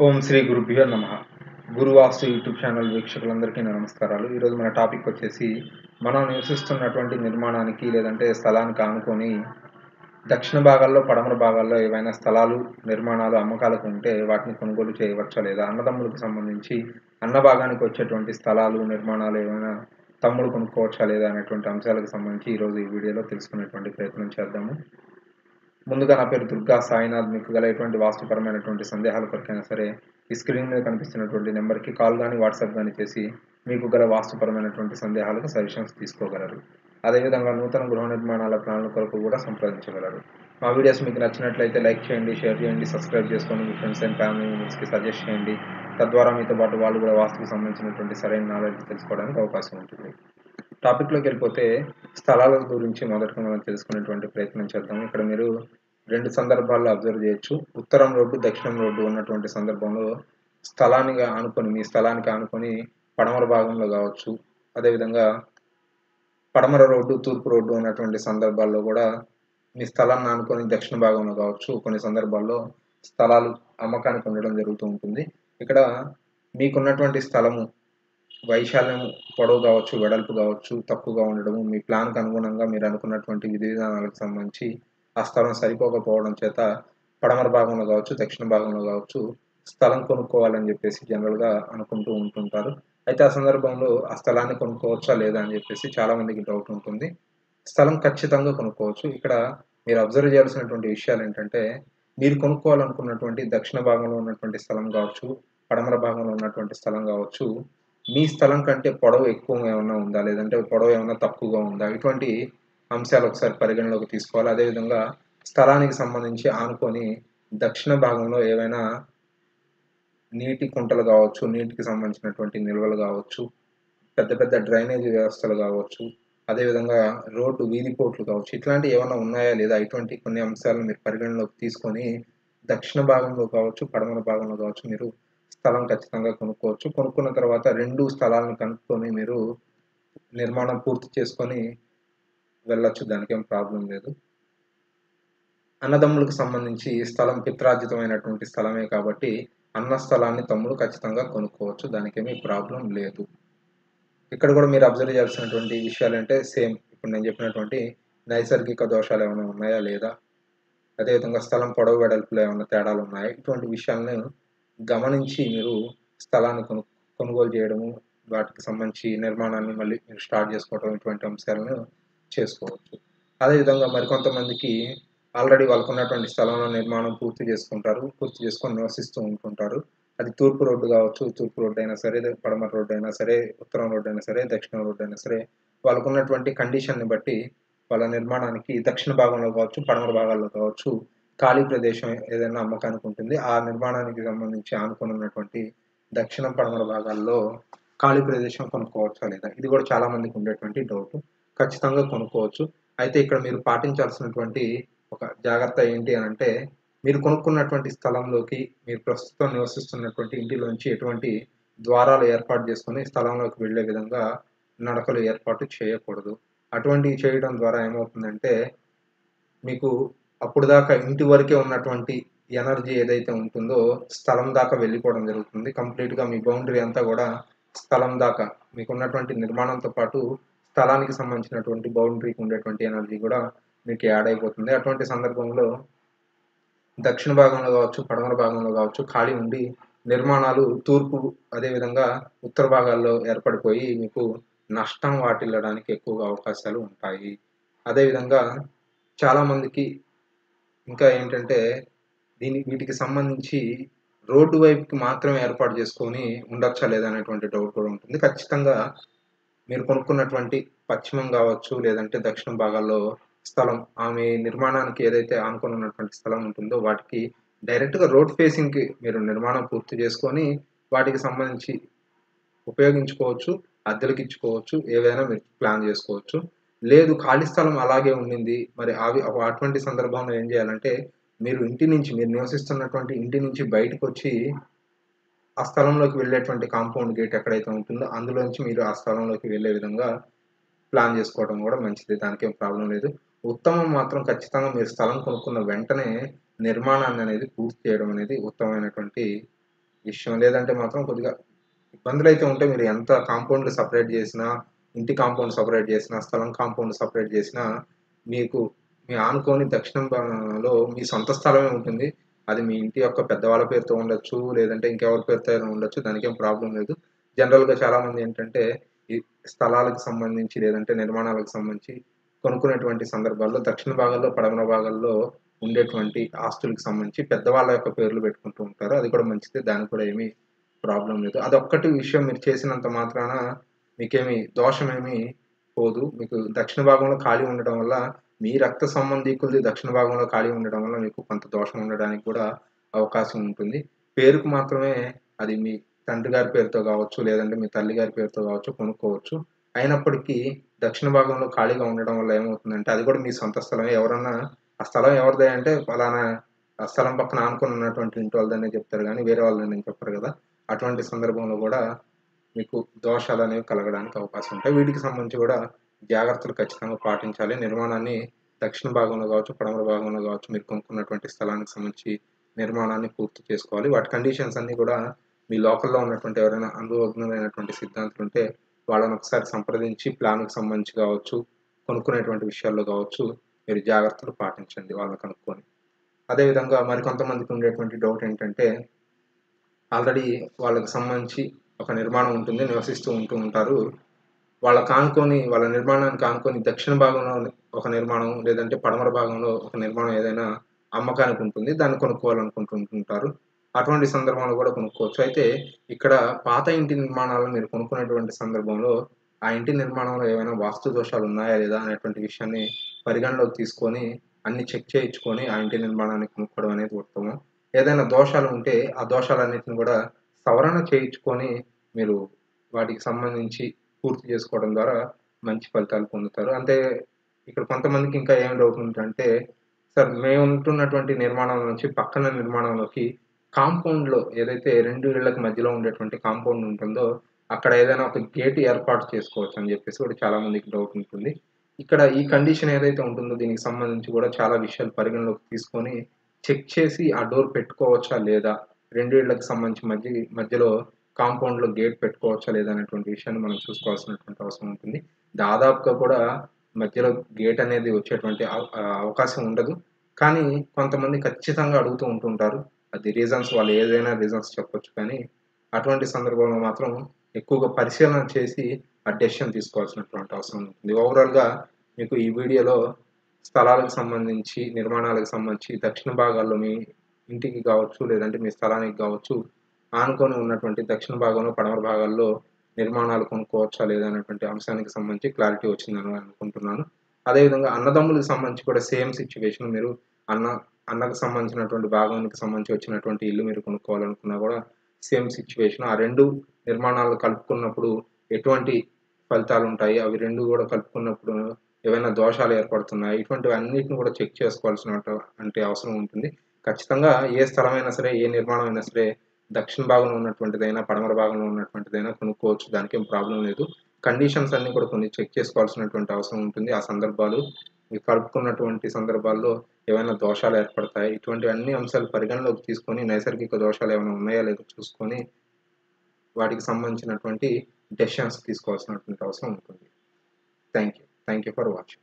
ఓం శ్రీ గురుభ్యో నమ గురువాస్తు YouTube channel వీక్షకులందరికీ నా నమస్కారాలు ఈరోజు మన టాపిక్ వచ్చేసి మనం నివసిస్తున్నటువంటి నిర్మాణానికి లేదంటే స్థలానికి ఆనుకొని దక్షిణ భాగాల్లో పడమర భాగాల్లో ఏవైనా స్థలాలు నిర్మాణాలు అమ్మకాలకు ఉంటే వాటిని కొనుగోలు చేయవచ్చా లేదా అన్నదమ్ములకు సంబంధించి అన్న భాగానికి వచ్చేటువంటి స్థలాలు నిర్మాణాలు ఏమైనా తమ్ముడు కొనుక్కోవచ్చా లేదా అనేటువంటి అంశాలకు సంబంధించి ఈరోజు ఈ వీడియోలో తెలుసుకునేటువంటి ప్రయత్నం చేద్దాము ముందుగా నా పేరు దుర్గా సాయినాథ్ మీకు గల ఎటువంటి వాస్తుపరమైనటువంటి సందేహాల కొరకైనా సరే ఈ స్క్రీన్ మీద కనిపిస్తున్నటువంటి నెంబర్కి కాల్ కానీ వాట్సాప్ కానీ చేసి మీకు గల వాస్తుపరమైనటువంటి సందేహాలకు సజెషన్స్ తీసుకోగలరు అదేవిధంగా నూతన గృహ నిర్మాణాల ప్లాన్ల కొరకు కూడా సంప్రదించగలరు మా వీడియోస్ మీకు నచ్చినట్లయితే లైక్ చేయండి షేర్ చేయండి సబ్స్క్రైబ్ చేసుకొని మీ ఫ్రెండ్స్ అండ్ ఫ్యామిలీ మెంబర్స్కి సజెస్ట్ చేయండి తద్వారా మీతో పాటు వాళ్ళు కూడా వాస్తుకు సంబంధించినటువంటి సరైన నాలెడ్జ్ తెలుసుకోవడానికి అవకాశం ఉంటుంది టాపిక్లోకి వెళ్ళిపోతే స్థలాల గురించి మొదటగా మనం తెలుసుకునేటువంటి ప్రయత్నం చేద్దాం ఇక్కడ మీరు రెండు సందర్భాల్లో అబ్జర్వ్ చేయొచ్చు ఉత్తరం రోడ్డు దక్షిణం రోడ్డు ఉన్నటువంటి సందర్భంలో స్థలానికి ఆనుకొని మీ స్థలానికి ఆనుకొని పడమర భాగంలో కావచ్చు అదేవిధంగా పడమర రోడ్డు తూర్పు రోడ్డు ఉన్నటువంటి సందర్భాల్లో కూడా మీ స్థలాన్ని ఆనుకొని దక్షిణ భాగంలో కావచ్చు కొన్ని సందర్భాల్లో స్థలాలు అమ్మకానికి ఉండడం జరుగుతూ ఉంటుంది ఇక్కడ మీకున్నటువంటి స్థలము వైశాల్యం పొడవు కావచ్చు వెడల్పు కావచ్చు తక్కువగా ఉండడము మీ ప్లాన్కి అనుగుణంగా మీరు అనుకున్నటువంటి విధి విధానాలకు సంబంధించి ఆ స్థలం సరిపోకపోవడం చేత పడమర భాగంలో కావచ్చు దక్షిణ భాగంలో కావచ్చు స్థలం కొనుక్కోవాలని చెప్పేసి జనరల్గా అనుకుంటూ ఉంటుంటారు అయితే ఆ సందర్భంలో ఆ స్థలాన్ని కొనుక్కోవచ్చా లేదా అని చెప్పేసి చాలా మందికి డౌట్ ఉంటుంది స్థలం ఖచ్చితంగా కొనుక్కోవచ్చు ఇక్కడ మీరు అబ్జర్వ్ చేయాల్సినటువంటి విషయాలు ఏంటంటే మీరు కొనుక్కోవాలనుకున్నటువంటి దక్షిణ భాగంలో ఉన్నటువంటి స్థలం కావచ్చు పడమర భాగంలో ఉన్నటువంటి స్థలం కావచ్చు మీ స్థలం కంటే పొడవు ఎక్కువ ఏమైనా ఉందా లేదంటే పొడవు ఏమైనా తక్కువగా ఉందా ఇటువంటి అంశాలు ఒకసారి పరిగణలోకి తీసుకోవాలి అదేవిధంగా స్థలానికి సంబంధించి ఆనుకొని దక్షిణ భాగంలో ఏవైనా నీటి కుంటలు కావచ్చు నీటికి సంబంధించినటువంటి నిల్వలు కావచ్చు పెద్ద పెద్ద డ్రైనేజ్ వ్యవస్థలు కావచ్చు అదేవిధంగా రోడ్డు వీధి పోట్లు కావచ్చు ఇట్లాంటివి ఏమైనా ఉన్నాయా లేదా ఇటువంటి కొన్ని అంశాలను మీరు పరిగణలోకి తీసుకొని దక్షిణ భాగంలో కావచ్చు పడమర భాగంలో కావచ్చు మీరు స్థలం ఖచ్చితంగా కొనుక్కోవచ్చు కొనుక్కున్న తర్వాత రెండు స్థలాలను కనుక్కొని మీరు నిర్మాణం పూర్తి చేసుకొని వెళ్ళొచ్చు దానికి ఏం ప్రాబ్లం లేదు అన్నదమ్ములకు సంబంధించి స్థలం పిత్రార్జితమైనటువంటి స్థలమే కాబట్టి అన్న స్థలాన్ని తమ్ముడు ఖచ్చితంగా కొనుక్కోవచ్చు దానికి ఏమీ ప్రాబ్లం లేదు ఇక్కడ కూడా మీరు అబ్జర్వ్ చేయాల్సినటువంటి విషయాలు అంటే సేమ్ ఇప్పుడు నేను చెప్పినటువంటి నైసర్గిక దోషాలు ఏమైనా ఉన్నాయా లేదా అదేవిధంగా స్థలం పొడవు వెడల్పులో ఏమైనా తేడాలు ఉన్నాయా ఇటువంటి విషయాలను గమనించి మీరు స్థలాన్ని కొను కొనుగోలు చేయడము వాటికి సంబంధించి నిర్మాణాన్ని మళ్ళీ మీరు స్టార్ట్ చేసుకోవడం ఇటువంటి అంశాలను చేసుకోవచ్చు అదేవిధంగా మరికొంతమందికి ఆల్రెడీ వాళ్ళకు ఉన్నటువంటి స్థలంలో నిర్మాణం పూర్తి చేసుకుంటారు పూర్తి చేసుకొని నివసిస్తూ ఉంటుంటారు అది తూర్పు రోడ్డు కావచ్చు తూర్పు రోడ్డు అయినా సరే పడమర రోడ్డు అయినా సరే ఉత్తరం రోడ్డు అయినా సరే దక్షిణ రోడ్డు అయినా సరే వాళ్ళకు ఉన్నటువంటి కండిషన్ని బట్టి వాళ్ళ నిర్మాణానికి దక్షిణ భాగంలో కావచ్చు పడమర భాగాల్లో కావచ్చు ఖాళీ ప్రదేశం ఏదైనా అమ్మకానికి ఉంటుంది ఆ నిర్మాణానికి సంబంధించి ఆనుకొని ఉన్నటువంటి దక్షిణ పడమర భాగాల్లో ఖాళీ ప్రదేశం కొనుక్కోవచ్చా లేదా ఇది కూడా చాలా మందికి ఉండేటువంటి డౌట్ ఖచ్చితంగా కొనుక్కోవచ్చు అయితే ఇక్కడ మీరు పాటించాల్సినటువంటి ఒక జాగ్రత్త ఏంటి అని అంటే మీరు కొనుక్కున్నటువంటి స్థలంలోకి మీరు ప్రస్తుతం నివసిస్తున్నటువంటి ఇంటిలోంచి ఎటువంటి ద్వారాలు ఏర్పాటు చేసుకొని స్థలంలోకి వెళ్ళే విధంగా నడకలు ఏర్పాటు చేయకూడదు అటువంటివి చేయడం ద్వారా ఏమవుతుందంటే మీకు అప్పుడు దాకా ఇంటి వరకే ఉన్నటువంటి ఎనర్జీ ఏదైతే ఉంటుందో స్థలం దాకా వెళ్ళిపోవడం జరుగుతుంది కంప్లీట్గా మీ బౌండరీ అంతా కూడా స్థలం దాకా మీకు ఉన్నటువంటి నిర్మాణంతో పాటు స్థలానికి సంబంధించినటువంటి బౌండరీకి ఉండేటువంటి ఎనర్జీ కూడా మీకు యాడ్ అయిపోతుంది అటువంటి సందర్భంలో దక్షిణ భాగంలో కావచ్చు పడమర భాగంలో కావచ్చు ఖాళీ ఉండి నిర్మాణాలు తూర్పు అదేవిధంగా ఉత్తర భాగాల్లో ఏర్పడిపోయి మీకు నష్టం వాటిల్లడానికి ఎక్కువగా అవకాశాలు ఉంటాయి అదేవిధంగా చాలామందికి ఇంకా ఏంటంటే దీని వీటికి సంబంధించి రోడ్డు వైపుకి మాత్రమే ఏర్పాటు చేసుకొని ఉండొచ్చా లేదా అనేటువంటి డౌట్ కూడా ఉంటుంది ఖచ్చితంగా మీరు కొనుక్కున్నటువంటి పశ్చిమం కావచ్చు లేదంటే దక్షిణ భాగాల్లో స్థలం ఆమె నిర్మాణానికి ఏదైతే ఆనుకొని ఉన్నటువంటి స్థలం ఉంటుందో వాటికి డైరెక్ట్గా రోడ్ ఫేసింగ్కి మీరు నిర్మాణం పూర్తి చేసుకొని వాటికి సంబంధించి ఉపయోగించుకోవచ్చు అద్దెలకు ఇచ్చుకోవచ్చు ఏవైనా మీరు ప్లాన్ చేసుకోవచ్చు లేదు ఖాళీ స్థలం అలాగే ఉండింది మరి అవి అటువంటి సందర్భంలో ఏం చేయాలంటే మీరు ఇంటి నుంచి మీరు నివసిస్తున్నటువంటి ఇంటి నుంచి బయటకు వచ్చి ఆ స్థలంలోకి వెళ్ళేటువంటి కాంపౌండ్ గేట్ ఎక్కడైతే ఉంటుందో అందులోంచి మీరు ఆ స్థలంలోకి వెళ్ళే విధంగా ప్లాన్ చేసుకోవడం కూడా మంచిది దానికి ఏం ప్రాబ్లం లేదు ఉత్తమం మాత్రం ఖచ్చితంగా మీరు స్థలం కొనుక్కున్న వెంటనే నిర్మాణాన్ని అనేది పూర్తి చేయడం అనేది ఉత్తమమైనటువంటి విషయం లేదంటే మాత్రం కొద్దిగా ఇబ్బందులు అయితే ఉంటే మీరు ఎంత కాంపౌండ్ సపరేట్ చేసినా ఇంటి కాంపౌండ్ సపరేట్ చేసినా స్థలం కాంపౌండ్ సపరేట్ చేసినా మీకు మీ ఆనుకోని దక్షిణం భాగంలో మీ సొంత స్థలమే ఉంటుంది అది మీ ఇంటి యొక్క పెద్దవాళ్ళ పేరుతో ఉండొచ్చు లేదంటే ఇంకెవరి పేరుతో అయినా ఉండొచ్చు దానికి ఏం ప్రాబ్లం లేదు జనరల్గా చాలా మంది ఏంటంటే ఈ స్థలాలకు సంబంధించి లేదంటే నిర్మాణాలకు సంబంధించి కొనుక్కునేటువంటి సందర్భాల్లో దక్షిణ భాగంలో పడమర భాగాల్లో ఉండేటువంటి ఆస్తులకు సంబంధించి పెద్దవాళ్ళ యొక్క పేర్లు పెట్టుకుంటూ ఉంటారు అది కూడా మంచిదే దానికి కూడా ఏమీ ప్రాబ్లం లేదు అదొక్కటి విషయం మీరు చేసినంత మాత్రాన మీకేమి దోషమేమి పోదు మీకు దక్షిణ భాగంలో ఖాళీ ఉండడం వల్ల మీ రక్త సంబంధీకులది దక్షిణ భాగంలో ఖాళీ ఉండడం వల్ల మీకు కొంత దోషం ఉండడానికి కూడా అవకాశం ఉంటుంది పేరుకు మాత్రమే అది మీ తండ్రి గారి పేరుతో కావచ్చు లేదంటే మీ తల్లి గారి పేరుతో కావచ్చు కొనుక్కోవచ్చు అయినప్పటికీ దక్షిణ భాగంలో ఖాళీగా ఉండడం వల్ల ఏమవుతుందంటే అది కూడా మీ సొంత స్థలం ఎవరన్నా ఆ స్థలం ఎవరిదే అంటే ఫలానా ఆ స్థలం పక్కన ఆనుకుని ఉన్నటువంటి ఇంటి వాళ్ళదనే చెప్తారు కానీ వేరే వాళ్ళని చెప్పరు కదా అటువంటి సందర్భంలో కూడా మీకు దోషాలు అనేవి కలగడానికి అవకాశం ఉంటాయి వీటికి సంబంధించి కూడా జాగ్రత్తలు ఖచ్చితంగా పాటించాలి నిర్మాణాన్ని దక్షిణ భాగంలో కావచ్చు పడమర భాగంలో కావచ్చు మీరు కొనుక్కున్నటువంటి స్థలానికి సంబంధించి నిర్మాణాన్ని పూర్తి చేసుకోవాలి వాటి కండిషన్స్ అన్ని కూడా మీ లోకల్లో ఉన్నటువంటి ఎవరైనా అనుభవజ్ఞులైనటువంటి సిద్ధాంతులు ఉంటే వాళ్ళని ఒకసారి సంప్రదించి ప్లాన్కి సంబంధించి కావచ్చు కొనుక్కునేటువంటి విషయాల్లో కావచ్చు మీరు జాగ్రత్తలు పాటించండి వాళ్ళని కనుక్కొని అదేవిధంగా మరికొంతమందికి ఉండేటువంటి డౌట్ ఏంటంటే ఆల్రెడీ వాళ్ళకి సంబంధించి ఒక నిర్మాణం ఉంటుంది నివసిస్తూ ఉంటూ ఉంటారు వాళ్ళ కానుకొని వాళ్ళ నిర్మాణాన్ని కానుకొని దక్షిణ భాగంలో ఒక నిర్మాణం లేదంటే పడమర భాగంలో ఒక నిర్మాణం ఏదైనా అమ్మకానికి ఉంటుంది దాన్ని కొనుక్కోవాలనుకుంటుంటారు అటువంటి సందర్భంలో కూడా కొనుక్కోవచ్చు అయితే ఇక్కడ పాత ఇంటి నిర్మాణాలను మీరు కొనుక్కునేటువంటి సందర్భంలో ఆ ఇంటి నిర్మాణంలో ఏమైనా వాస్తు దోషాలు ఉన్నాయా లేదా అనేటువంటి విషయాన్ని పరిగణలోకి తీసుకొని అన్ని చెక్ చేయించుకొని ఆ ఇంటి నిర్మాణాన్ని కొనుక్కోవడం అనేది ఉత్తమం ఏదైనా దోషాలు ఉంటే ఆ దోషాలన్నిటిని కూడా సవరణ చేయించుకొని మీరు వాటికి సంబంధించి పూర్తి చేసుకోవడం ద్వారా మంచి ఫలితాలు పొందుతారు అంటే ఇక్కడ కొంతమందికి ఇంకా ఏం డౌట్ ఉందంటే సార్ మేము ఉంటున్నటువంటి నిర్మాణం నుంచి పక్కన నిర్మాణంలోకి కాంపౌండ్లో ఏదైతే రెండు ఇళ్లకు మధ్యలో ఉండేటువంటి కాంపౌండ్ ఉంటుందో అక్కడ ఏదైనా ఒక గేట్ ఏర్పాటు చేసుకోవచ్చు అని చెప్పేసి కూడా చాలా మందికి డౌట్ ఉంటుంది ఇక్కడ ఈ కండిషన్ ఏదైతే ఉంటుందో దీనికి సంబంధించి కూడా చాలా విషయాలు పరిగణలోకి తీసుకొని చెక్ చేసి ఆ డోర్ పెట్టుకోవచ్చా లేదా రెండు ఇళ్లకు సంబంధించి మధ్య మధ్యలో కాంపౌండ్లో గేట్ పెట్టుకోవచ్చా లేదా అనేటువంటి విషయాన్ని మనం చూసుకోవాల్సినటువంటి అవసరం ఉంటుంది దాదాపుగా కూడా మధ్యలో గేట్ అనేది వచ్చేటువంటి అవకాశం ఉండదు కానీ కొంతమంది ఖచ్చితంగా అడుగుతూ ఉంటుంటారు అది రీజన్స్ వాళ్ళు ఏదైనా రీజన్స్ చెప్పొచ్చు కానీ అటువంటి సందర్భంలో మాత్రం ఎక్కువగా పరిశీలన చేసి ఆ డెసిషన్ తీసుకోవాల్సినటువంటి అవసరం ఉంటుంది ఓవరాల్గా మీకు ఈ వీడియోలో స్థలాలకు సంబంధించి నిర్మాణాలకు సంబంధించి దక్షిణ భాగాల్లో మీ ఇంటికి కావచ్చు లేదంటే మీ స్థలానికి కావచ్చు ఆనుకొని ఉన్నటువంటి దక్షిణ భాగంలో పడమర భాగాల్లో నిర్మాణాలు కొనుక్కోవచ్చా లేదా అనేటువంటి అంశానికి సంబంధించి క్లారిటీ వచ్చిందని అనుకుంటున్నాను అదేవిధంగా అన్నదమ్ములకు సంబంధించి కూడా సేమ్ సిచ్యువేషన్ మీరు అన్న అన్నకు సంబంధించినటువంటి భాగానికి సంబంధించి వచ్చినటువంటి ఇల్లు మీరు కొనుక్కోవాలనుకున్నా కూడా సేమ్ సిచ్యువేషన్ ఆ రెండు నిర్మాణాలు కలుపుకున్నప్పుడు ఎటువంటి ఫలితాలు ఉంటాయి అవి రెండు కూడా కలుపుకున్నప్పుడు ఏవైనా దోషాలు ఏర్పడుతున్నాయి ఇటువంటివి అన్నిటిని కూడా చెక్ చేసుకోవాల్సిన అంటే అవసరం ఉంటుంది ఖచ్చితంగా ఏ స్థలమైనా సరే ఏ నిర్మాణం అయినా సరే దక్షిణ భాగంలో ఉన్నటువంటిదైనా పడమర భాగంలో ఉన్నటువంటిదైనా కొనుక్కోవచ్చు దానికి ఏం ప్రాబ్లం లేదు కండిషన్స్ అన్ని కూడా కొన్ని చెక్ చేసుకోవాల్సినటువంటి అవసరం ఉంటుంది ఆ సందర్భాలు కలుపుకున్నటువంటి సందర్భాల్లో ఏమైనా దోషాలు ఏర్పడతాయి ఇటువంటి అన్ని అంశాలు పరిగణలోకి తీసుకొని నైసర్గిక దోషాలు ఏమైనా ఉన్నాయా లేదో చూసుకొని వాటికి సంబంధించినటువంటి డెసిషన్స్ తీసుకోవాల్సినటువంటి అవసరం ఉంటుంది thank you thank you for watching